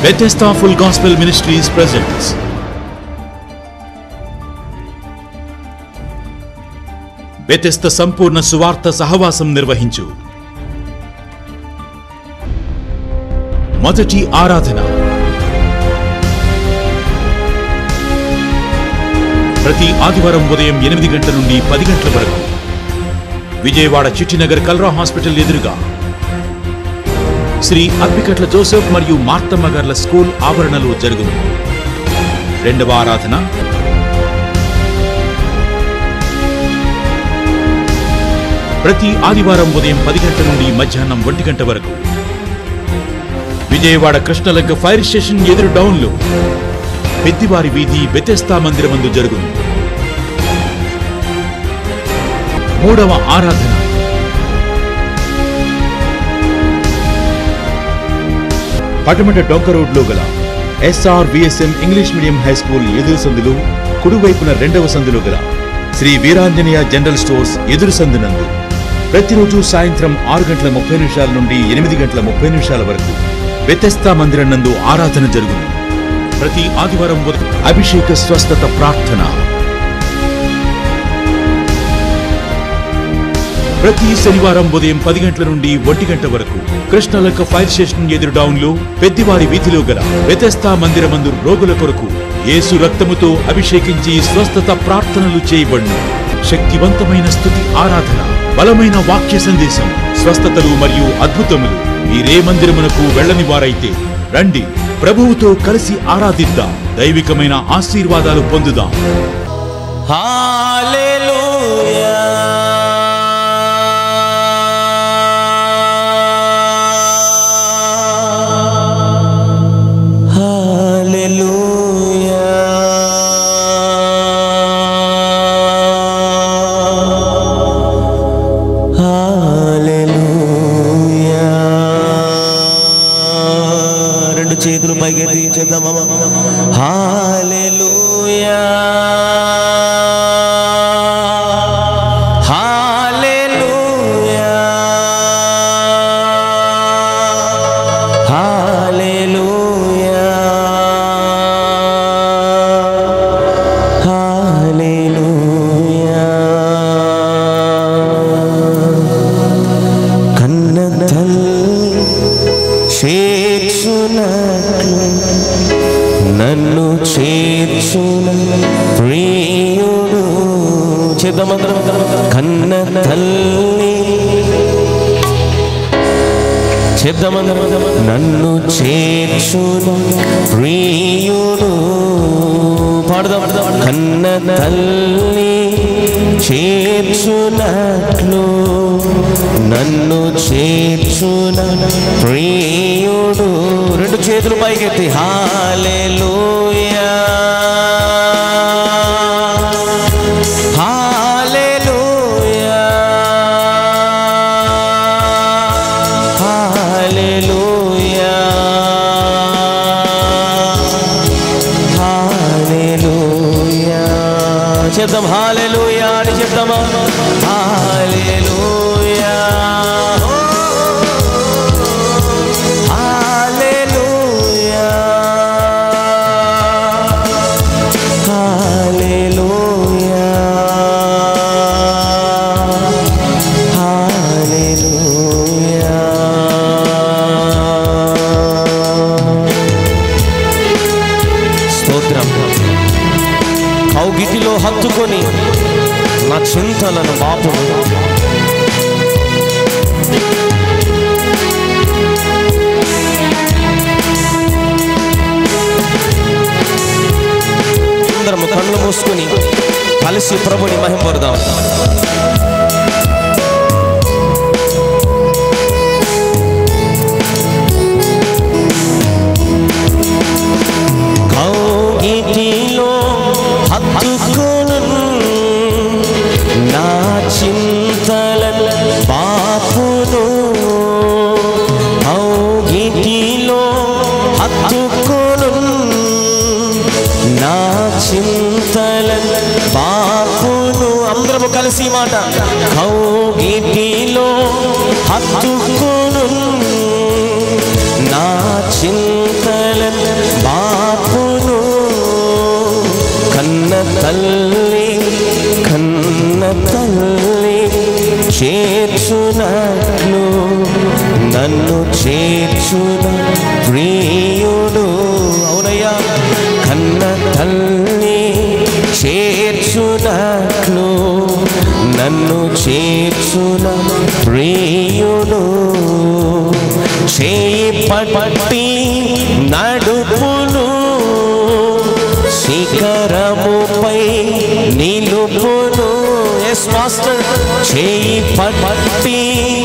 Bethesda Full Gospel Ministries presents Bethesda సంపూర్ణ సువార్త సహవాసం నిర్వహించు మొదటి ఆరాధన ప్రతి ఆదివారం ఉదయం ఎనిమిది గంటల నుండి పది గంటల వరకు విజయవాడ చిట్టినగర్ కల్రా హాస్పిటల్ ఎదురుగా శ్రీ అప్పికట్ల జోసెఫ్ మరియు మార్తమ్మ గార్ల స్కూల్ ఆవరణలో జరుగును రెండవ ఆరాధన ప్రతి ఆదివారం ఉదయం పది గంటల నుండి మధ్యాహ్నం ఒంటి గంట వరకు విజయవాడ కృష్ణలంక ఫైర్ స్టేషన్ ఎదురు డౌన్లో పెద్దివారి వీధి బెతెస్తా మందిరమందు జరుగును మూడవ ఆరాధన పటమట డొంక రోడ్లో గల SR VSM English medium high school ఎదురు సందులు కుడివైపున రెండవ సందులో గల శ్రీ వీరాంజనేయ జనరల్ స్టోర్స్ ఎదురు సందునందు ప్రతిరోజు సాయంత్రం ఆరు గంటల ముప్పై నిమిషాల నుండి ఎనిమిది గంటల ముప్పై నిమిషాల వరకు వ్యతస్థా మందిరం నందు ఆరాధన జరుగును ప్రతి ఆదివారం ఉదయం అభిషేక స్వస్థత ప్రార్థన ప్రతి శనివారం ఉదయం పది గంటల నుండి ఒంటి గంట వరకు కృష్ణలక్క ఫైర్ స్టేషన్ ఎదురు డౌన్లో పెద్దివారి వీధిలో గల వ్యతస్థా మందిరమందు రోగుల కొరకు యేసు రక్తముతో అభిషేకించి స్వస్థత ప్రార్థనలు చేయబడును శక్తివంతమైన స్థుతి ఆరాధన బలమైన వాక్య సందేశం స్వస్థతలు మరియు అద్భుతములు మీరే మందిరమునకు వెళ్ళని వారైతే రండి ప్రభువుతో కలిసి ఆరాధిద్దాం దైవికమైన ఆశీర్వాదాలు పొందుదాం హల్లెలూయా హల్లెలూయా హల్లెలూయా రెండు చేతులు పైకెత్తి చేద్దామా హల్లెలూయా హల్లెలూయా హల్లెలూయా హల్లెలూయా కన్న తల్లి చేర్చునట్లు నన్ను చేర్చున ప్రియుడు చేద్దామందరం కన్న తల్లి చేద్దామందరం నన్ను చేర్చున ప్రియుడు పాడదాం కన్న తల్లి చేర్చునట్లు నన్ను చేర్చున ప్రియుడు రెండు చేతులు పైకెత్తి హాలెలూయా హాలెలూయా హాలెలూయా హాలెలూయా చెప్దాం హాలెలూయా అని చెప్దామా హాలెలూయా హాలెలూయా హాలెలూయా హాలెలూయా స్తోత్రం కౌగిటిలో హత్తుకొని నా చింతలను బాపు అందరము కళ్ళు మూసుకొని కలిసి ప్రభుని మహింపడదాం కౌగిటిలో హత్తుకొను నా చింతలను బాపును కౌగిటిలో హత్తుకొను నా చింతలను బాపును అందరము కలిసి ఈ మాట కౌగిటిలో హత్తుకొను నా చింతలను తల్లి కన్న తల్లి చేర్చునట్లు నన్ను చేర్చున ప్రియుడు అవునయ్యా కన్న తల్లి చేర్చునట్లు నన్ను చేర్చున ప్రియుడు చేయి పట్టి నడుపును శిఖరముపై నిలుపును ఎస్ మాస్టర్ చేయి పట్టి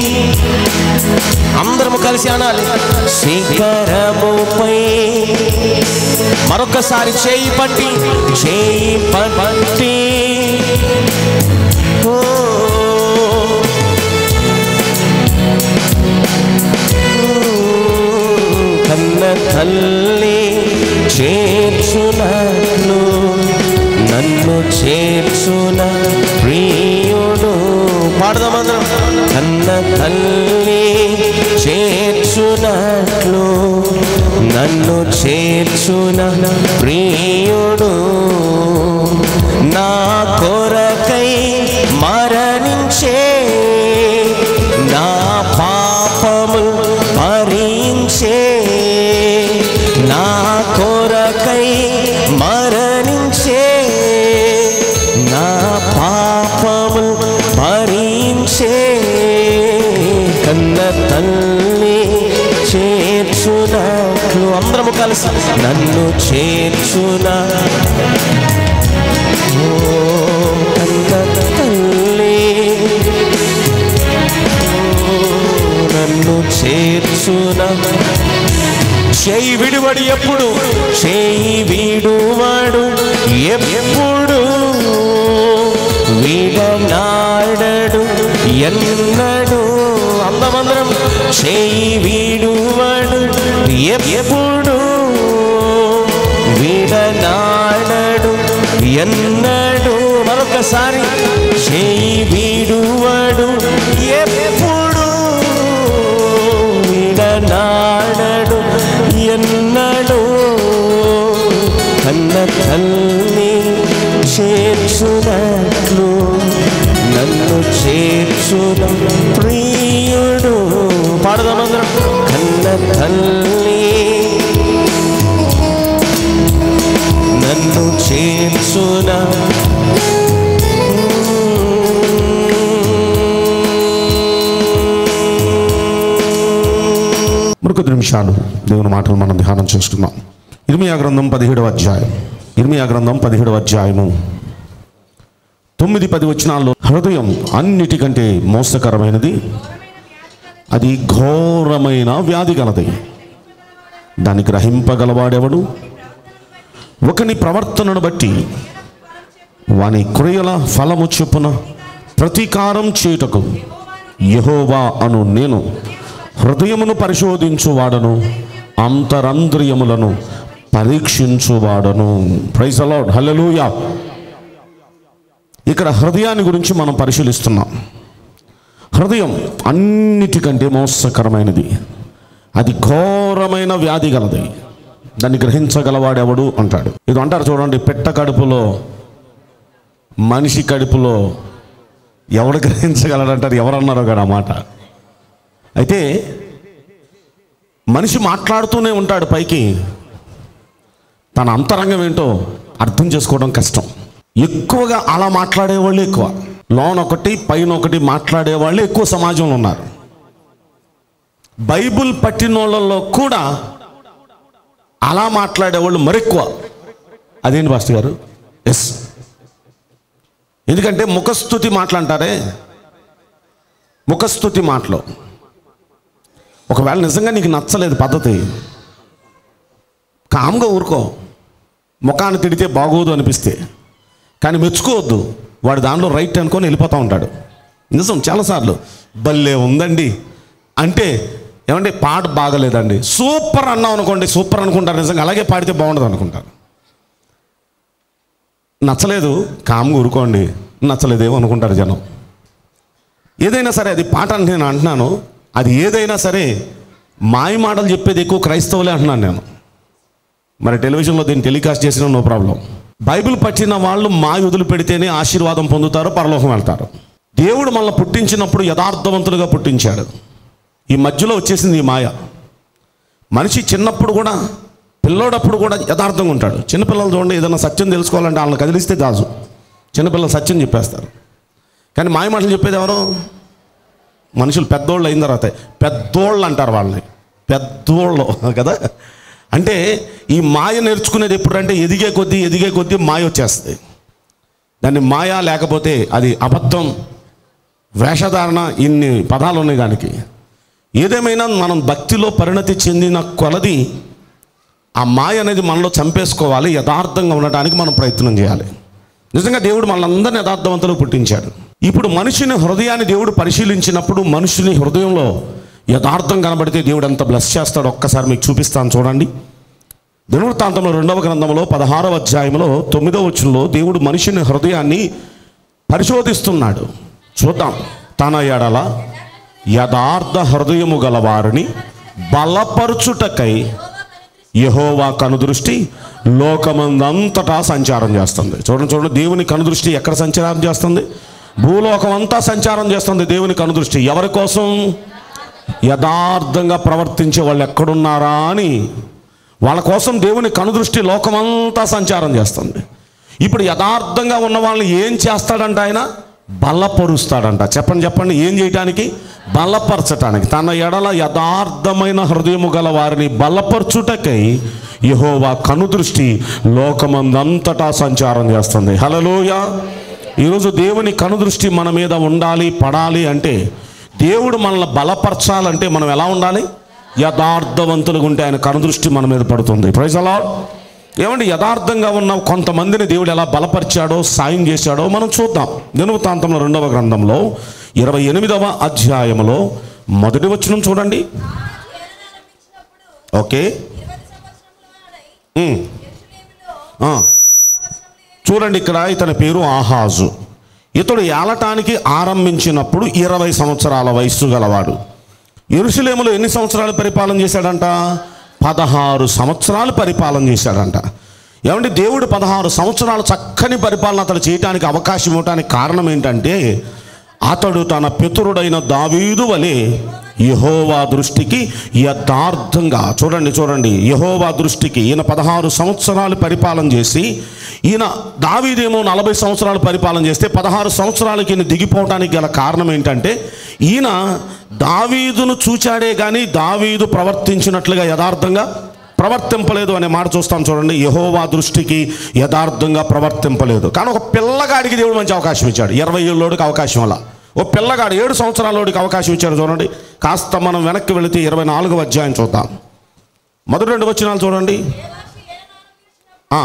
అందరము కలిసి అనాలి శిఖరముపై మరొకసారి చేయి పట్టి చేయి పట్టి ఓ కన్న తల్లి చేర్చునట్లు నన్ను చేర్చున ప్రియుడు పాడదామందరం కన్న తల్లి చేర్చునట్లు నన్ను చేర్చున ప్రియుడు నా కొరకై మరణించే నా పాపము భరించే నా కొరకై మరణించే నా పాపము భరించే కన్న తల్లి చేర్చునట్లు అందరము కలిసి నన్ను చేర్చున ఓ కన్న తల్లి నన్ను చేర్చున చేయి విడువడు ఎప్పుడు చేయి విడువడు ఎప్పుడు విడనాడడు ఎన్నడు అందమందరం చేయి విడువడు ఎప్పుడు విడనాడడు ఎన్నడు మరొకసారి చేయి విడువడు ఎప్పుడు విడనాడడు ఎన్నడు కన్న తల్లి చేర్చునట్లు నన్ను చేర్చున ప్రియుడు పాడదామందరం కన్న తల్లి నన్ను చేర్చున మరికొద్ది నిమిషాలు దేవుని మాటలు మనం ధ్యానం చేసుకుందాం ఇర్మియా గ్రంథం పదిహేడవ అధ్యాయం ఇర్మియా గ్రంథం పదిహేడవ అధ్యాయము తొమ్మిది పది వచనాల్లో హృదయం అన్నిటికంటే మోసకరమైనది అది ఘోరమైన వ్యాధి గలది దాన్ని గ్రహింపగలవాడెవడు ఒకని ప్రవర్తనను బట్టి వాని క్రియల ఫలము చొప్పున ప్రతీకారం చేయుటకు యహోవా అను నేను హృదయమును పరిశోధించువాడను అంతరంద్రియములను పరీక్షించువాడను ప్రైజ్ అలాడ్ హల్లెలూయా ఇక్కడ హృదయాన్ని గురించి మనం పరిశీలిస్తున్నాం హృదయం అన్నిటికంటే మోసకరమైనది అది ఘోరమైన వ్యాధి గలది దాన్ని గ్రహించగలవాడెవడు అంటాడు ఇది అంటారు చూడండి పెట్ట కడుపులో మనిషి కడుపులో ఎవడు గ్రహించగలడంటారు ఎవరన్నారో కదా ఆ మాట అయితే మనిషి మాట్లాడుతూనే ఉంటాడు పైకి తన అంతరంగం ఏంటో అర్థం చేసుకోవడం కష్టం ఎక్కువగా అలా మాట్లాడేవాళ్ళు ఎక్కువ లోన్ ఒకటి పైన ఒకటి మాట్లాడేవాళ్ళు ఎక్కువ సమాజంలో ఉన్నారు బైబుల్ పట్టిన వాళ్ళల్లో కూడా అలా మాట్లాడేవాళ్ళు మరెక్కువ అదేంటి పాస్టర్ గారు ఎస్ ఎందుకంటే ముఖస్థుతి మాటలంటారే ముఖస్థుతి మాటలు ఒకవేళ నిజంగా నీకు నచ్చలేదు పద్ధతి కామ్గా ఊరుకో ముఖాన్ని తిడితే బాగోదు అనిపిస్తే కానీ మెచ్చుకోవద్దు వాడు దానిలో రైట్ అనుకొని వెళ్ళిపోతూ ఉంటాడు నిజం చాలాసార్లు భలే ఉందండి అంటే ఏమంటే పాట బాగలేదండి సూపర్ అన్నాం అనుకోండి సూపర్ అనుకుంటారు నిజంగా అలాగే పాడితే బాగుండదు అనుకుంటారు నచ్చలేదు కామ్గా ఊరుకోండి నచ్చలేదేమో అనుకుంటారు జనం ఏదైనా సరే అది పాట అంటే నేను అంటున్నాను అది ఏదైనా సరే మాయ మాటలు చెప్పేది ఎక్కువ క్రైస్తవులే అంటున్నాను నేను మరి టెలివిజన్లో దీన్ని టెలికాస్ట్ చేసిన నో ప్రాబ్లం బైబిల్ పట్టిన వాళ్ళు మా వదిలి పెడితేనే ఆశీర్వాదం పొందుతారు పరలోకం వెళ్తారు దేవుడు మనల్ని పుట్టించినప్పుడు యథార్థవంతులుగా పుట్టించాడు ఈ మధ్యలో వచ్చేసింది ఈ మాయ మనిషి చిన్నప్పుడు కూడా పిల్లోడప్పుడు కూడా యథార్థంగా ఉంటాడు చిన్నపిల్లలు చూడండి ఏదైనా సత్యం తెలుసుకోవాలంటే వాళ్ళని కదిలిస్తే దాసు చిన్నపిల్లలు సత్యం చెప్పేస్తారు కానీ మాయ మాటలు చెప్పేది ఎవరు మనుషులు పెద్దోళ్ళు అయిన తర్వాత పెద్దోళ్ళు అంటారు వాళ్ళని పెద్దోళ్ళు కదా అంటే ఈ మాయ నేర్చుకునేది ఎప్పుడంటే ఎదిగే కొద్దీ ఎదిగే కొద్దీ మాయ వచ్చేస్తుంది దాన్ని మాయ లేకపోతే అది అబద్ధం వేషధారణ ఇన్ని పదాలు ఉన్నాయి దానికి ఏదేమైనా మనం భక్తిలో పరిణతి చెందిన కొలది ఆ మాయ అనేది మనలో చంపేసుకోవాలి యథార్థంగా ఉండటానికి మనం ప్రయత్నం చేయాలి నిజంగా దేవుడు మనందరిని యథార్థవంతులు పుట్టించాడు ఇప్పుడు మనిషిని హృదయాన్ని దేవుడు పరిశీలించినప్పుడు మనుషుని హృదయంలో యథార్థం కనబడితే దేవుడు ఎంత బ్లెస్ చేస్తాడో ఒక్కసారి మీకు చూపిస్తాను చూడండి దినవృత్తాంతంలో రెండవ గ్రంథంలో పదహారవ అధ్యాయంలో తొమ్మిదవ వచనంలో దేవుడు మనిషిని హృదయాన్ని పరిశోధిస్తున్నాడు చూద్దాం తన ఎడల యథార్థ హృదయము గల వారిని బలపరుచుటకై యహోవా కనుదృష్టి లోకమందంతటా సంచారం చేస్తుంది చూడండి చూడండి దేవుని కనుదృష్టి ఎక్కడ సంచారం చేస్తుంది భూలోకం అంతా సంచారం చేస్తుంది దేవుని కనుదృష్టి ఎవరి కోసం యథార్థంగా ప్రవర్తించే వాళ్ళు ఎక్కడున్నారా అని వాళ్ళ కోసం దేవుని కనుదృష్టి లోకమంతా సంచారం చేస్తుంది ఇప్పుడు యథార్థంగా ఉన్న వాళ్ళని ఏం చేస్తాడంట ఆయన బలపరుస్తాడంట చెప్పండి చెప్పండి ఏం చేయటానికి బలపరచటానికి తన ఎడల యథార్థమైన హృదయము గల వారిని బలపరచుటకై యహోవా కనుదృష్టి లోకమందంతటా సంచారం చేస్తుంది హలలోయ ఈరోజు దేవుని కనుదృష్టి మన మీద ఉండాలి పడాలి అంటే దేవుడు మనల్ని బలపరచాలంటే మనం ఎలా ఉండాలి యథార్థవంతులుగా ఉంటే ఆయన కనుదృష్టి మన మీద పడుతుంది ప్రైజ్ అలా ఏమండి యథార్థంగా ఉన్న కొంతమందిని దేవుడు ఎలా బలపరిచాడో సాయం చేశాడో మనం చూద్దాం దినవృత్తాంతంలో రెండవ గ్రంథంలో ఇరవై ఎనిమిదవ అధ్యాయంలో మొదటి వచనం చూడండి ఓకే ఉమ్. ఆ. చూడండి ఇక్కడ ఇతని పేరు ఆహాజు ఇతడు ఏలటానికి ఆరంభించినప్పుడు ఇరవై సంవత్సరాల వయస్సు గలవాడు ఎరుసలేములో ఎన్ని సంవత్సరాలు పరిపాలన చేశాడంట పదహారు సంవత్సరాలు పరిపాలన చేశాడంట ఏమంటే దేవుడు పదహారు సంవత్సరాలు చక్కని పరిపాలన అతడు చేయటానికి అవకాశం ఇవ్వటానికి కారణం ఏంటంటే అతడు తన పితరుడైన దావీదు వలె యహోవా దృష్టికి యథార్థంగా చూడండి చూడండి యహోవా దృష్టికి ఈయన పదహారు సంవత్సరాలు పరిపాలన చేసి ఈయన దావీదేమో నలభై సంవత్సరాలు పరిపాలన చేస్తే పదహారు సంవత్సరాలకి ఈయన దిగిపోవడానికి గల కారణం ఏంటంటే ఈయన దావీదును చూచాడే కానీ దావీదు ప్రవర్తించినట్లుగా యథార్థంగా ప్రవర్తింపలేదు అనే మాట చూస్తాం చూడండి యహోవా దృష్టికి యథార్థంగా ప్రవర్తింపలేదు కానీ ఒక పిల్లగాడికి దేవుడు మంచి అవకాశం ఇచ్చాడు ఇరవై ఏళ్ళోడికి అవకాశం అలా ఓ పిల్లగాడు ఏడు సంవత్సరాలలోడికి అవకాశం ఇచ్చాడు చూడండి కాస్త మనం వెనక్కి వెళితే ఇరవై నాలుగవ అధ్యాయం చూద్దాం మొదటి రెండు వచనాలు చూడండి ఆ.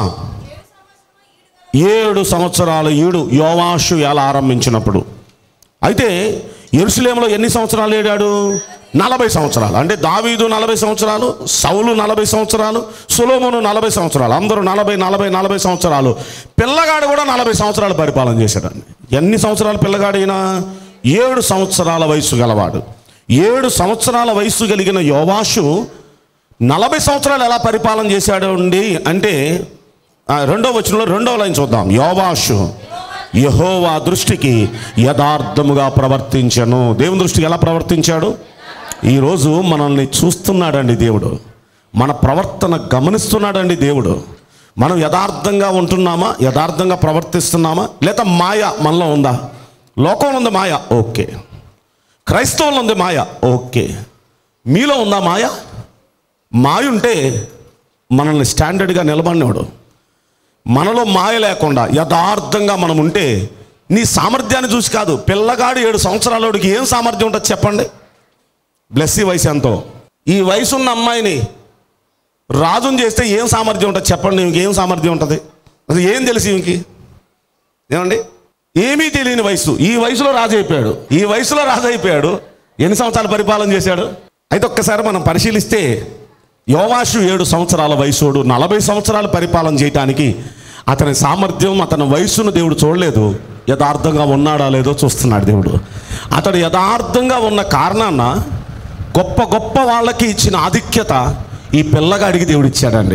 ఏడు సంవత్సరాలు ఈడు యోవాషు ఎలా ఆరంభించినప్పుడు అయితే ఎరుసలేంలో ఎన్ని సంవత్సరాలు ఏడాడు నలభై సంవత్సరాలు అంటే దావీదు నలభై సంవత్సరాలు సౌలు నలభై సంవత్సరాలు సులోమును నలభై సంవత్సరాలు అందరూ నలభై నలభై నలభై సంవత్సరాలు పిల్లగాడు కూడా నలభై సంవత్సరాలు పరిపాలన చేశాడండి ఎన్ని సంవత్సరాలు పిల్లగాడైనా ఏడు సంవత్సరాల వయసు గలవాడు ఏడు సంవత్సరాల వయసు కలిగిన యోవాషు నలభై సంవత్సరాలు ఎలా పరిపాలన చేశాడు అండి అంటే ఆ, రెండో వచనంలో రెండో లైన్ చూద్దాం యోవాషు యహోవా దృష్టికి యథార్థముగా ప్రవర్తించను దేవుని దృష్టికి ఎలా ప్రవర్తించాడు ఈరోజు మనల్ని చూస్తున్నాడండి దేవుడు మన ప్రవర్తన గమనిస్తున్నాడండి దేవుడు మనం యథార్థంగా ఉంటున్నామా యథార్థంగా ప్రవర్తిస్తున్నామా లేదా మాయ మనలో ఉందా లోకంలో ఉంది మాయ ఓకే క్రైస్తవంలో ఉంది మాయ ఓకే మీలో ఉందా మాయ మాయ ఉంటే మనల్ని స్టాండర్డ్గా నిలబడినవాడు మనలో మాయ లేకుండా యథార్థంగా మనం ఉంటే నీ సామర్థ్యాన్ని చూసి కాదు పిల్లగాడు ఏడు సంవత్సరాలకి ఏం సామర్థ్యం ఉంటుంది చెప్పండి బ్లెస్ ఈ వయసు ఎంతో ఈ వయసు ఉన్న అమ్మాయిని రాజుని చేస్తే ఏం సామర్థ్యం ఉంటుంది చెప్పండి ఇంక ఏం సామర్థ్యం ఉంటుంది అసలు ఏం తెలుసు ఇంకి ఏమండి ఏమీ తెలియని వయసు ఈ వయసులో రాజు అయిపోయాడు ఈ వయసులో రాజు అయిపోయాడు ఎన్ని సంవత్సరాలు పరిపాలన చేశాడు అయితే ఒక్కసారి మనం పరిశీలిస్తే యోవాషు ఏడు సంవత్సరాల వయసుడు నలభై సంవత్సరాలు పరిపాలన చేయటానికి అతని సామర్థ్యం అతని వయసును దేవుడు చూడలేదు యథార్థంగా ఉన్నాడా లేదో చూస్తున్నాడు దేవుడు అతడు యథార్థంగా ఉన్న కారణాన గొప్ప గొప్ప వాళ్ళకి ఇచ్చిన ఆధిక్యత ఈ పిల్లగాడికి దేవుడు ఇచ్చాడండి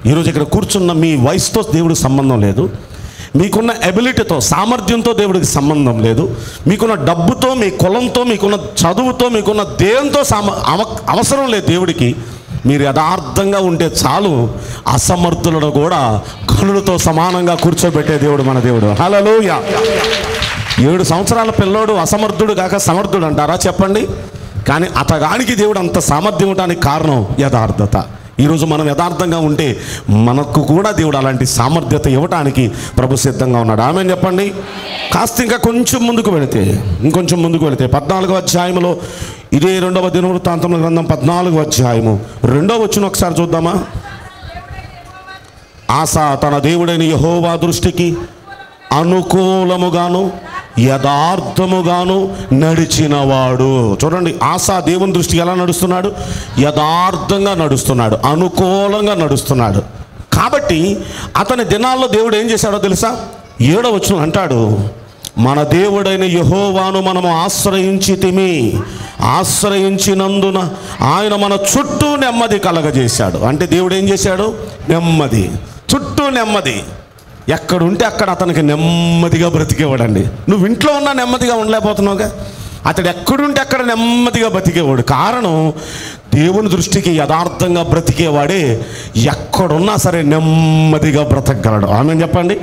ఈరోజు ఇక్కడ కూర్చున్న మీ వయసుతో దేవుడికి సంబంధం లేదు మీకున్న ఎబిలిటీతో సామర్థ్యంతో దేవుడికి సంబంధం లేదు మీకున్న డబ్బుతో మీ కులంతో మీకున్న చదువుతో మీకున్న దేంతో సామ అవ- అవసరం లేదు దేవుడికి మీరు యథార్థంగా ఉంటే చాలు అసమర్థులను కూడా కనులతో సమానంగా కూర్చోబెట్టే దేవుడు మన దేవుడు హలోయ ఏడు సంవత్సరాల పిల్లోడు అసమర్థుడు కాక సమర్థుడు అంటారా చెప్పండి కానీ అతగానికి దేవుడు అంత సామర్థ్యం ఉండడానికి కారణం యథార్థత ఈరోజు మనం యథార్థంగా ఉంటే మనకు కూడా దేవుడు అలాంటి సామర్థ్యత ఇవ్వటానికి ప్రభు సిద్ధంగా ఉన్నాడు ఆమె చెప్పండి కాస్త ఇంకా కొంచెం ముందుకు వెళితే ఇంకొంచెం ముందుకు వెళితే పద్నాలుగో అధ్యాయంలో ఇదే రెండవ దినవృత్తాంతముల గ్రంథం పద్నాలుగో అధ్యాయము రెండవ వచ్చిన ఒకసారి చూద్దామా ఆశ తన దేవుడైన యహోవా దృష్టికి అనుకూలముగాను యథార్థముగాను నడిచినవాడు చూడండి ఆశ దేవుని దృష్టికి ఎలా నడుస్తున్నాడు యథార్థంగా నడుస్తున్నాడు అనుకూలంగా నడుస్తున్నాడు కాబట్టి అతని దినాల్లో దేవుడు ఏం చేశాడో తెలుసా ఏడో వచ్చిన అంటాడు మన దేవుడైన యహోవాను మనము ఆశ్రయించితిమి ఆశ్రయించినందున ఆయన మన చుట్టూ నెమ్మది కలగజేశాడు అంటే దేవుడు ఏం చేశాడు నెమ్మది చుట్టూ నెమ్మది ఎక్కడుంటే అక్కడ అతనికి నెమ్మదిగా బ్రతికేవాడండి నువ్వు ఇంట్లో ఉన్నా నెమ్మదిగా ఉండలేకపోతున్నావుగా అతడు ఎక్కడుంటే అక్కడ నెమ్మదిగా బ్రతికేవాడు కారణం దేవుని దృష్టికి యథార్థంగా బ్రతికేవాడే ఎక్కడున్నా సరే నెమ్మదిగా బ్రతకగలడు ఆమె చెప్పండి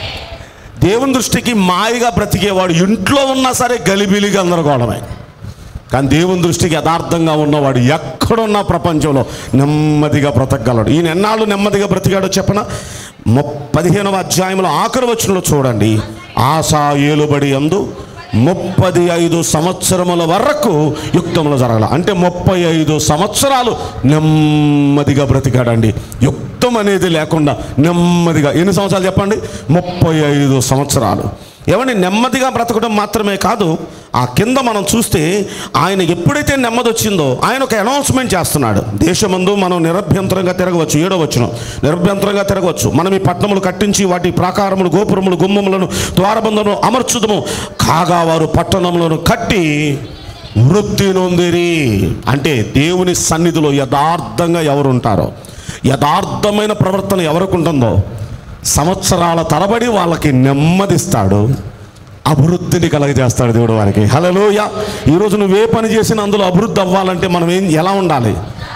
దేవుని దృష్టికి మాయగా బ్రతికేవాడు ఇంట్లో ఉన్నా సరే గలిబిలి గందరగోళమే కానీ దేవుని దృష్టికి యథార్థంగా ఉన్నవాడు ఎక్కడున్న ప్రపంచంలో నెమ్మదిగా బ్రతకగలడు ఈయన ఎన్నాళ్ళు నెమ్మదిగా బ్రతికాడో చెప్పన ము పదిహేనవ అధ్యాయంలో ఆఖరి వచనంలో చూడండి ఆశా ఏలుబడి అందు ముప్పది ఐదు సంవత్సరముల వరకు యుక్తములు జరగాల అంటే ముప్పై ఐదు సంవత్సరాలు నెమ్మదిగా బ్రతికాడండి యుక్తం అనేది లేకుండా నెమ్మదిగా ఎన్ని సంవత్సరాలు చెప్పండి ముప్పై ఐదు సంవత్సరాలు ఏమండి నెమ్మదిగా బ్రతకడం మాత్రమే కాదు ఆ కింద మనం చూస్తే ఆయన ఎప్పుడైతే నెమ్మది వచ్చిందో ఆయన ఒక అనౌన్స్మెంట్ చేస్తున్నాడు దేశమందు మనం నిరభ్యంతరంగా తిరగవచ్చు ఏడో వచ్చిన నిరభ్యంతరంగా తిరగవచ్చు మనం ఈ పట్టణములు కట్టించి వాటి ప్రాకారములు గోపురములు గుమ్మములను ద్వారబంధములు అమర్చుదము కాగా వారు పట్టణములను కట్టి వృత్తి నొందిరి అంటే దేవుని సన్నిధిలో యథార్థంగా ఎవరు ఉంటారో యథార్థమైన ప్రవర్తన ఎవరికి ఉంటుందో సంవత్సరాల తరబడి వాళ్ళకి నెమ్మదిస్తాడు అభివృద్ధిని కలగజేస్తాడు దేవుడు వారికి హలోయ ఈరోజు నువ్వే పని చేసిన అందులో అభివృద్ధి అవ్వాలంటే మనం ఏం ఎలా ఉండాలి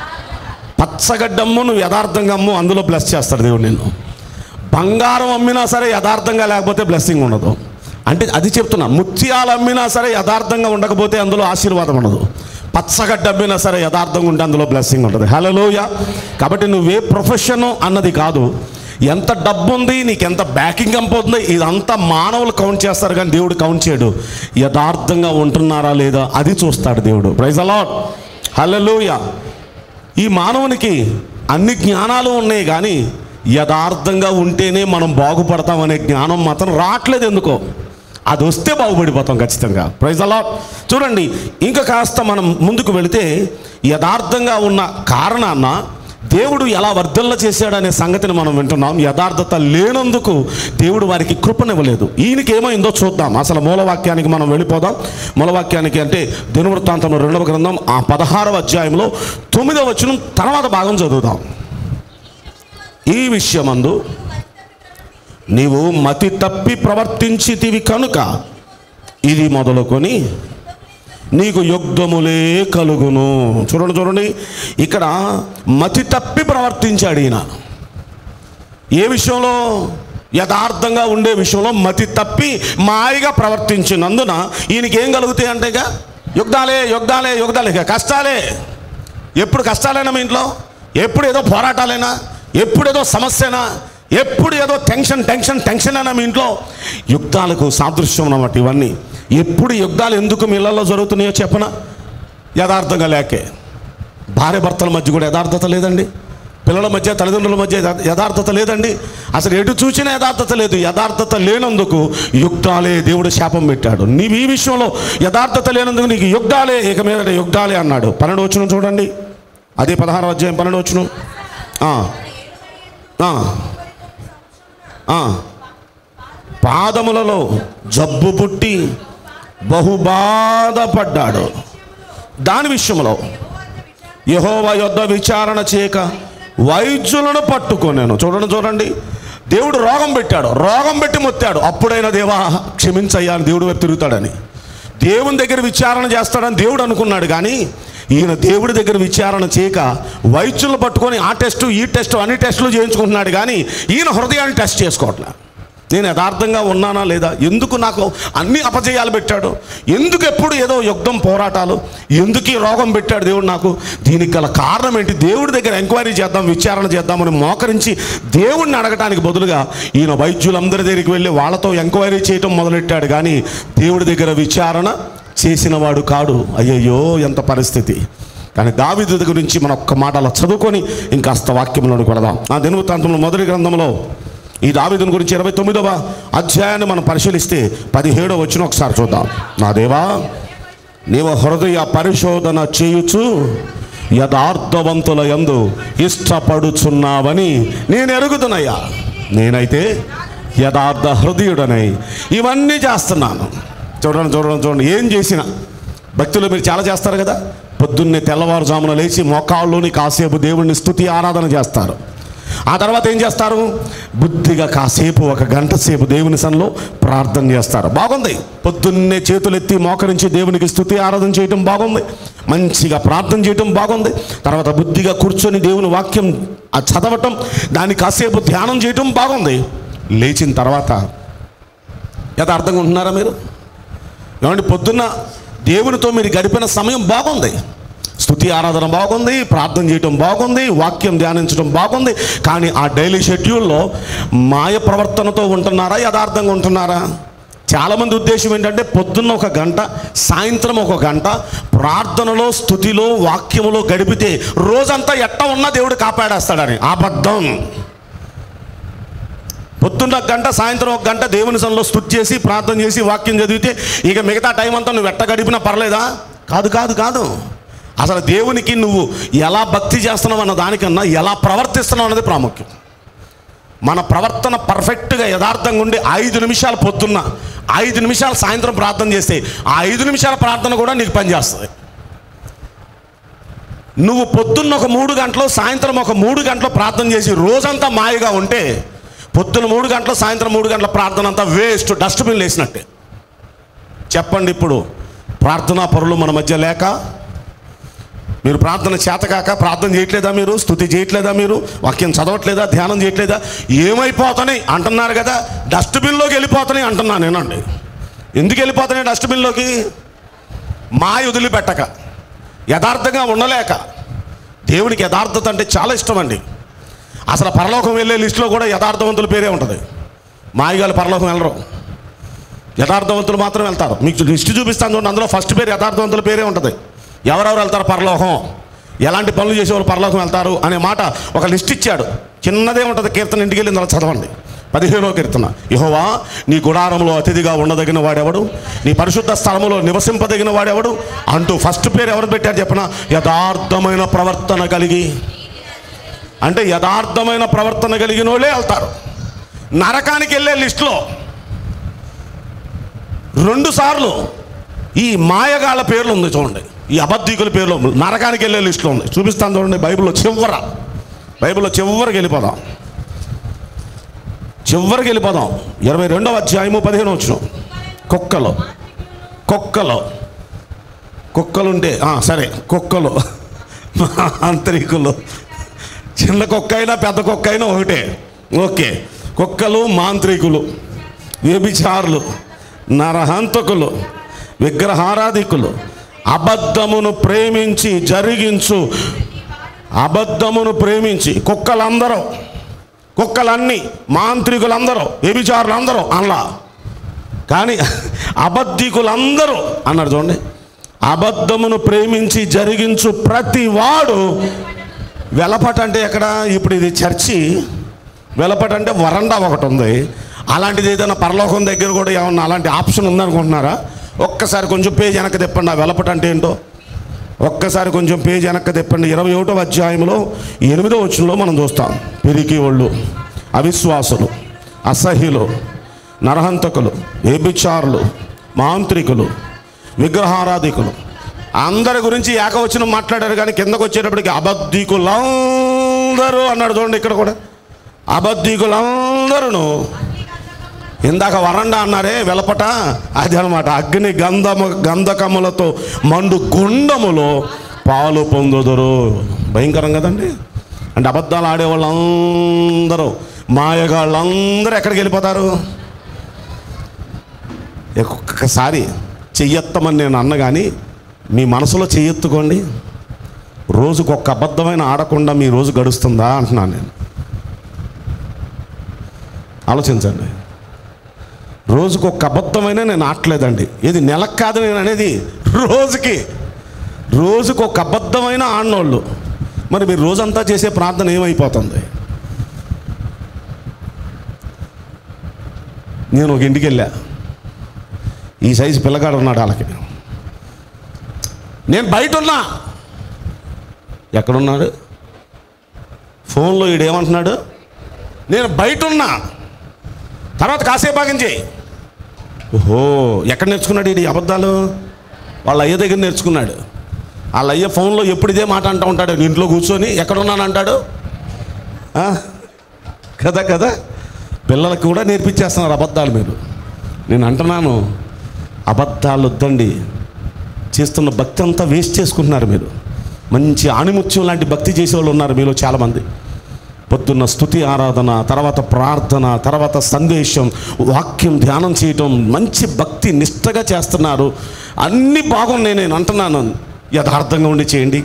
పచ్చగడ్డమ్ము నువ్వు యథార్థంగా అమ్ము అందులో బ్లెస్ చేస్తాడు దేవుడు నిన్ను బంగారం అమ్మినా సరే యథార్థంగా లేకపోతే బ్లెస్సింగ్ ఉండదు అంటే అది చెప్తున్నా ముత్యాలు అమ్మినా సరే యథార్థంగా ఉండకపోతే అందులో ఆశీర్వాదం ఉండదు పచ్చగడ్డ అమ్మినా సరే యథార్థంగా ఉంటే అందులో బ్లెస్సింగ్ ఉంటుంది హలోయ కాబట్టి నువ్వే ప్రొఫెషన్ అన్నది కాదు ఎంత డబ్బు ఉంది నీకు ఎంత బ్యాకింగ్ ఎంపోతుంది ఇదంతా మానవులు కౌంట్ చేస్తారు కానీ దేవుడు కౌంట్ చేయడు యథార్థంగా ఉంటున్నారా లేదా అది చూస్తాడు దేవుడు ప్రైజ్ అలాట్ హల్లెలూయ ఈ మానవునికి అన్ని జ్ఞానాలు ఉన్నాయి కానీ యథార్థంగా ఉంటేనే మనం బాగుపడతామనే జ్ఞానం మాత్రం రావట్లేదు ఎందుకో అది వస్తే బాగుపడిపోతాం ఖచ్చితంగా ప్రైజ్ అలా చూడండి ఇంకా కాస్త మనం ముందుకు వెళితే యథార్థంగా ఉన్న కారణాన్న దేవుడు ఎలా వర్ధల్ల చేశాడనే సంగతిని మనం వింటున్నాం యథార్థత లేనందుకు దేవుడు వారికి కృపనివ్వలేదు ఈయనకి ఏమైందో చూద్దాం అసలు మూలవాక్యానికి మనం వెళ్ళిపోదాం మూలవాక్యానికి అంటే దినవృత్తాంతంలో రెండవ గ్రంథం ఆ పదహారవ అధ్యాయంలో తొమ్మిదవ వచనం తర్వాత భాగం చదువుదాం ఈ విషయమందు నీవు మతి తప్పి ప్రవర్తించితివి కనుక ఇది మొదలుకొని నీకు యుగ్ధములే కలుగును చూడండి చూడండి ఇక్కడ మతి తప్పి ప్రవర్తించాడు ఈయన ఏ విషయంలో యథార్థంగా ఉండే విషయంలో మతి తప్పి మాయగా ప్రవర్తించినందున ఈయనకి ఏం కలుగుతాయి అంటే ఇక యుగ్ధాలే యుగ్ధాలే యుగ్ధాలే ఇక కష్టాలే ఎప్పుడు కష్టాలేనా మీ ఇంట్లో ఎప్పుడు ఏదో పోరాటాలేనా ఎప్పుడు ఏదో సమస్యనా ఎప్పుడు ఏదో టెన్షన్ టెన్షన్ టెన్షన్ అయినా మీ ఇంట్లో యుద్ధాలకు సాదృశ్యం అన్నమాట ఇవన్నీ ఎప్పుడు యుద్ధాలు ఎందుకు మీ ఇళ్లలో జరుగుతున్నాయో చెప్పనా యథార్థంగా లేకే భార్య భర్తల మధ్య కూడా యథార్థత లేదండి పిల్లల మధ్య తల్లిదండ్రుల మధ్య యథా- యథార్థత లేదండి అసలు ఎటు చూసినా యథార్థత లేదు యథార్థత లేనందుకు యుక్తాలే దేవుడు శాపం పెట్టాడు నీవు ఈ విషయంలో యథార్థత లేనందుకు నీకు యుగ్ధాలే ఇక మీద యుగ్ధాలే అన్నాడు పన్నెండు వచ్చిన చూడండి అదే పదహారు అధ్యాయం పన్నెండు వచ్చును ఆ. ఆ. ఆ. పాదములలో జబ్బు పుట్టి బహు బాధపడ్డాడు దాని విషయంలో యహోవా యొద్ద విచారణ చేయక వైద్యులను పట్టుకొనేను చూడండి చూడండి దేవుడు రోగం పెట్టాడు రోగం పెట్టి మొత్తాడు అప్పుడైనా దేవా క్షమించయ్యా అని దేవుడు వైపు తిరుగుతాడని దేవుని దగ్గర విచారణ చేస్తాడని దేవుడు అనుకున్నాడు కానీ ఈయన దేవుడి దగ్గర విచారణ చేయక వైద్యులను పట్టుకొని ఆ టెస్ట్ ఈ టెస్ట్ అన్ని టెస్టులు చేయించుకుంటున్నాడు కానీ ఈయన హృదయాన్ని టెస్ట్ చేసుకోవట్లే నేను యథార్థంగా ఉన్నానా లేదా ఎందుకు నాకు అన్ని అపజయాలు పెట్టాడు ఎందుకు ఎప్పుడు ఏదో యుద్ధం పోరాటాలు ఎందుకు ఈ రోగం పెట్టాడు దేవుడు నాకు దీనికి గల కారణం ఏంటి దేవుడి దగ్గర ఎంక్వైరీ చేద్దాం విచారణ చేద్దామని మోకరించి దేవుణ్ణి అడగటానికి బదులుగా ఈయన వైద్యులందరి దగ్గరికి వెళ్ళి వాళ్ళతో ఎంక్వైరీ చేయటం మొదలెట్టాడు కానీ దేవుడి దగ్గర విచారణ చేసిన వాడు కాడు అయ్యయ్యో ఎంత పరిస్థితి కానీ దావిదు గురించి మన ఒక్క మాట అలా చదువుకొని ఇంకాస్త వాక్యంలోనికి వెళదాం ఆ దినవృత్తాంతంలో మొదటి గ్రంథంలో ఈ దావిదుని గురించి ఇరవై తొమ్మిదవ అధ్యాయాన్ని మనం పరిశీలిస్తే పదిహేడవ వచ్చిన ఒకసారి చూద్దాం నా దేవా నీవు హృదయ పరిశోధన చేయుచు యథార్థవంతుల యందు ఇష్టపడుచున్నావని నేను ఎరుగుతున్నయ్యా నేనైతే యథార్థ హృదయుడనై ఇవన్నీ చేస్తున్నాను చూడండి చూడండి చూడండి ఏం చేసినా భక్తులు మీరు చాలా చేస్తారు కదా పొద్దున్నే తెల్లవారుజామున లేచి మోకాళ్ళలోని కాసేపు దేవుణ్ణి స్తుతి ఆరాధన చేస్తారు ఆ తర్వాత ఏం చేస్తారు బుద్ధిగా కాసేపు ఒక గంట సేపు దేవుని సన్నిలో ప్రార్థన చేస్తారు బాగుంది పొద్దున్నే చేతులెత్తి మోకరించి దేవునికి స్తుతి ఆరాధన చేయటం బాగుంది మంచిగా ప్రార్థన చేయటం బాగుంది తర్వాత బుద్ధిగా కూర్చొని దేవుని వాక్యం ఆ చదవటం దాన్ని కాసేపు ధ్యానం చేయటం బాగుంది లేచిన తర్వాత యథార్థంగా ఉంటున్నారా మీరు ఏమంటే పొద్దున్న దేవునితో మీరు గడిపిన సమయం బాగుంది స్తుతి ఆరాధన బాగుంది ప్రార్థన చేయటం బాగుంది వాక్యం ధ్యానించడం బాగుంది కానీ ఆ డైలీ షెడ్యూల్లో మాయ ప్రవర్తనతో ఉంటున్నారా యథార్థంగా ఉంటున్నారా చాలామంది ఉద్దేశం ఏంటంటే పొద్దున్న ఒక గంట సాయంత్రం ఒక గంట ప్రార్థనలో స్థుతిలో వాక్యములో గడిపితే రోజంతా ఎట్ట ఉన్నా దేవుడు కాపాడేస్తాడని అబద్ధం పొద్దున్న ఒక గంట సాయంత్రం ఒక గంట దేవుని సన్నిలో స్తుతి చేసి ప్రార్థన చేసి వాక్యం చదివితే ఇక మిగతా టైం అంతా నువ్వు ఎట్ట గడిపినా పర్లేదా కాదు కాదు కాదు అసలు దేవునికి నువ్వు ఎలా భక్తి చేస్తున్నావు అన్న దానికన్నా ఎలా ప్రవర్తిస్తున్నావు అన్నది ప్రాముఖ్యం మన ప్రవర్తన పర్ఫెక్ట్గా యథార్థంగా ఉండి ఐదు నిమిషాలు పొద్దున్న ఐదు నిమిషాలు సాయంత్రం ప్రార్థన చేస్తే ఆ ఐదు నిమిషాల ప్రార్థన కూడా నీకు పనిచేస్తుంది నువ్వు పొద్దున్న ఒక మూడు గంటలు సాయంత్రం ఒక మూడు గంటలు ప్రార్థన చేసి రోజంతా మాయగా ఉంటే పొద్దున్న మూడు గంటలు సాయంత్రం మూడు గంటల ప్రార్థన అంతా వేస్ట్ డస్ట్బిన్ వేసినట్టే చెప్పండి ఇప్పుడు ప్రార్థనా పరులు మన మధ్య లేక మీరు ప్రార్థన చేతకాక ప్రార్థన చేయట్లేదా మీరు స్థుతి చేయట్లేదా మీరు వాక్యం చదవట్లేదా ధ్యానం చేయట్లేదా ఏమైపోతున్నాయి అంటున్నారు కదా డస్ట్బిన్లోకి వెళ్ళిపోతున్నాయి అంటున్నాను నేనండి ఎందుకు వెళ్ళిపోతున్నాయి డస్ట్బిన్లోకి మాయ వదిలిపెట్టక యథార్థంగా ఉండలేక దేవునికి యథార్థత అంటే చాలా ఇష్టం అండి అసలు పరలోకం వెళ్ళే లిస్టులో కూడా యథార్థవంతుల పేరే ఉంటుంది మాయగాలు పరలోకం వెళ్ళరు యథార్థవంతులు మాత్రం వెళ్తారు మీకు లిస్ట్ చూపిస్తాను చూడండి అందులో ఫస్ట్ పేరు యథార్థవంతుల పేరే ఉంటుంది ఎవరెవరు వెళ్తారు పరలోకం ఎలాంటి పనులు చేసేవాళ్ళు పరలోకం వెళ్తారు అనే మాట ఒక లిస్ట్ ఇచ్చాడు చిన్నదే ఉంటుంది కీర్తన ఇంటికి వెళ్ళిన తర్వాత చదవండి పదిహేనో కీర్తన యహోవా నీ గుడారంలో అతిథిగా ఉండదగిన వాడెవడు నీ పరిశుద్ధ స్థలములో నివసింపదగిన వాడెవడు అంటూ ఫస్ట్ పేరు ఎవరు పెట్టారు చెప్పిన యథార్థమైన ప్రవర్తన కలిగి అంటే యథార్థమైన ప్రవర్తన కలిగిన వాళ్ళే వెళ్తారు నరకానికి వెళ్ళే లిస్టులో రెండు సార్లు ఈ మాయగాళ్ళ పేర్లు ఉంది చూడండి ఈ అబద్ధికుల పేర్లు నరకానికి వెళ్ళే లిస్టులో ఉంది చూపిస్తాను చూడండి బైబిల్లో చివర బైబిల్లో చివరికి వెళ్ళిపోదాం చివరికి వెళ్ళిపోదాం ఇరవై రెండవ అధ్యాయము పదిహేను వచ్చిన కుక్కలు కుక్కలు కుక్కలుంటే ఆ, సరే కుక్కలు మాంత్రికులు చిన్న కుక్క అయినా పెద్ద కుక్క అయినా ఒకటే ఓకే కుక్కలు మాంత్రికులు వ్యభిచారులు నరహంతకులు విగ్రహారాధికులు అబద్ధమును ప్రేమించి జరిగించు అబద్ధమును ప్రేమించి కుక్కలందరూ కుక్కలన్నీ మాంత్రికులందరూ వ్యభిచారులందరూ అలా కానీ అబద్ధికులందరూ అన్నారు చూడండి అబద్ధమును ప్రేమించి జరిగించు ప్రతి వాడు వెలపట అంటే ఎక్కడ ఇప్పుడు ఇది చర్చి వెలపట అంటే వరండా ఒకటి ఉంది అలాంటిది ఏదైనా పరలోకం దగ్గర కూడా ఏమన్నా అలాంటి ఆప్షన్ ఉందనుకుంటున్నారా ఒక్కసారి కొంచెం పేజ్ వెనక్కి తిప్పండి ఆ వెలపట అంటే ఏంటో ఒక్కసారి కొంచెం పేజ్ వెనక్కి తిప్పండి ఇరవై ఒకటో అధ్యాయంలో ఎనిమిదో వచ్చంలో మనం చూస్తాం పిరికి ఒళ్ళు అవిశ్వాసులు అసహ్యులు నరహంతకులు ఏబిచారులు మాంత్రికులు విగ్రహారాధికులు అందరి గురించి ఏకవచనం మాట్లాడారు కానీ కిందకు వచ్చేటప్పటికి అబద్ధికులందరూ అన్నాడు చూడండి ఇక్కడ కూడా అబద్ధికులందరూ ఇందాక వరండా అన్నారే వెలపట అది అనమాట అగ్ని గంధము గంధకములతో మండు గుండములో పాలు పొందుదురు భయంకరం కదండి అంటే అబద్ధాలు ఆడే వాళ్ళందరూ మాయగాళ్ళందరూ ఎక్కడికి వెళ్ళిపోతారు ఒక్కసారి చెయ్యెత్తమని నేను అన్న కానీ మీ మనసులో చెయ్యెత్తుకోండి రోజుకు ఒక్క అబద్ధమైన ఆడకుండా మీ రోజు గడుస్తుందా అంటున్నాను నేను ఆలోచించండి రోజుకు ఒక్క అబద్ధమైన నేను ఆటలేదండి ఇది నెలకు కాదు నేను అనేది రోజుకి రోజుకు ఒక అబద్ధమైన ఆడినోళ్ళు మరి మీరు రోజంతా చేసే ప్రార్థన ఏమైపోతుంది నేను ఒక ఇంటికి వెళ్ళా ఈ సైజు పిల్లగాడు ఉన్నాడు వాళ్ళకి నేను బయట ఉన్నా ఎక్కడున్నాడు ఫోన్లో ఈడు ఏమంటున్నాడు నేను బయట ఉన్నా తర్వాత కాసేపు ఆగం చేయి ఓహో ఎక్కడ నేర్చుకున్నాడు ఇది అబద్ధాలు వాళ్ళ అయ్య దగ్గర నేర్చుకున్నాడు వాళ్ళ అయ్య ఫోన్లో ఎప్పుడు ఇదే మాట అంటూ ఉంటాడు ఇంట్లో కూర్చొని ఎక్కడున్నాను అంటాడు ఆ? కదా కదా పిల్లలకు కూడా నేర్పించేస్తున్నారు అబద్ధాలు మీరు నేను అంటున్నాను అబద్ధాలు వద్దండి చేస్తున్న భక్తి అంతా వేస్ట్ చేసుకుంటున్నారు మీరు మంచి ఆణిముత్యం లాంటి భక్తి చేసేవాళ్ళు ఉన్నారు మీలో చాలామంది పొద్దున్న స్థుతి ఆరాధన తర్వాత ప్రార్థన తర్వాత సందేశం వాక్యం ధ్యానం చేయటం మంచి భక్తి నిష్టగా చేస్తున్నారు అన్నీ బాగున్నాయి నేను అంటున్నాను యథార్థంగా ఉండి చేయండి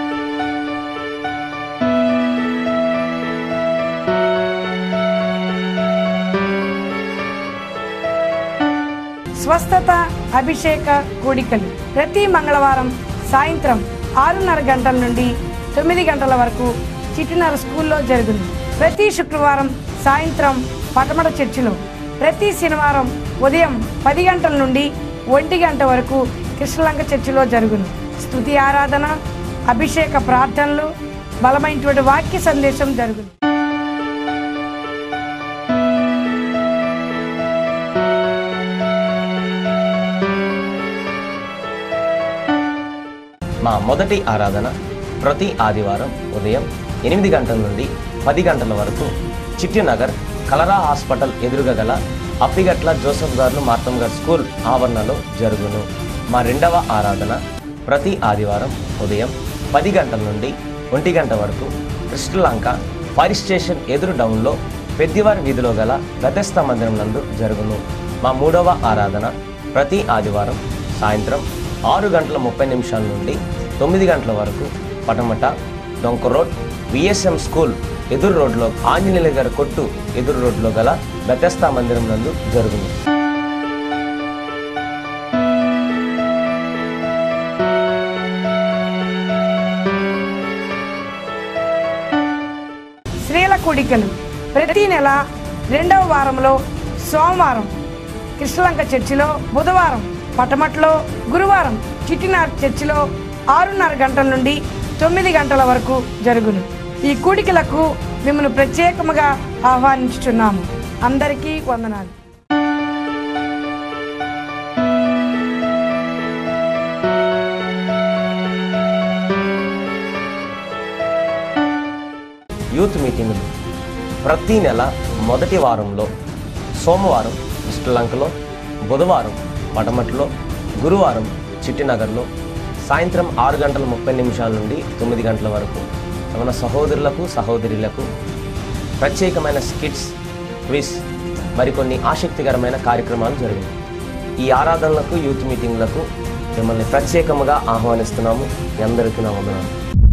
స్వస్థత అభిషేక కూడికలు ప్రతి మంగళవారం సాయంత్రం ఆరున్నర గంటల నుండి తొమ్మిది గంటల వరకు చిటినర స్కూల్లో జరుగును ప్రతి శుక్రవారం సాయంత్రం పటమట చర్చిలో ప్రతి శనివారం ఉదయం పది గంటల నుండి ఒంటి గంట వరకు కృష్ణలంక చర్చిలో జరుగును స్తుతి ఆరాధన అభిషేక ప్రార్థనలు బలమైనటువంటి వాక్య సందేశం జరుగును మా మొదటి ఆరాధన ప్రతి ఆదివారం ఉదయం ఎనిమిది గంటల నుండి పది గంటల వరకు చిట్టినగర్ కలరా హాస్పిటల్ ఎదురుగా గల అప్పిగట్ల జోసఫ్ గారు మార్తం గారు స్కూల్ ఆవరణలో జరుగును మా రెండవ ఆరాధన ప్రతి ఆదివారం ఉదయం పది గంటల నుండి ఒంటి గంట వరకు కృష్ణలంక ఫైర్ స్టేషన్ ఎదురు డౌన్లో పెద్దివారి వీధిలో గల గతస్థ మందిరం నందు జరుగును మా మూడవ ఆరాధన ప్రతి ఆదివారం సాయంత్రం ఆరు గంటల ముప్పై నిమిషాల నుండి తొమ్మిది గంటల వరకు పటమట డొంక రోడ్ విఎస్ఎం స్కూల్ ఎదురు రోడ్లో ఆంజనేయుల గారి కొట్టు ఎదురు రోడ్లో గల బెతస్తా మందిరం నందు జరుగును స్త్రీల కూడికలు ప్రతి నెల రెండవ వారంలో సోమవారం కృష్ణలంక చర్చిలో బుధవారం పటమట్లో గురువారం చిట్టినార్ చర్చిలో ఆరున్నర గంటల నుండి తొమ్మిది గంటల వరకు జరుగును ఈ కూడికలకు మిమ్మల్ని ప్రత్యేకముగా ఆహ్వానించుచున్నాము అందరికీ వందనాలు యూత్ మీటింగులు ప్రతి నెల మొదటి వారంలో సోమవారం శ్రీలంకలో బుధవారం పటమట్లో గురువారం చిట్టినగర్లో సాయంత్రం ఆరు గంటల ముప్పై నిమిషాల నుండి తొమ్మిది గంటల వరకు మన సహోదరులకు సహోదరులకు ప్రత్యేకమైన స్కిట్స్ క్విజ్ మరికొన్ని ఆసక్తికరమైన కార్యక్రమాలు జరిగాయి ఈ ఆరాధనలకు యూత్ మీటింగ్లకు మిమ్మల్ని ప్రత్యేకముగా ఆహ్వానిస్తున్నాము మీ అందరికీ నా వందనాలు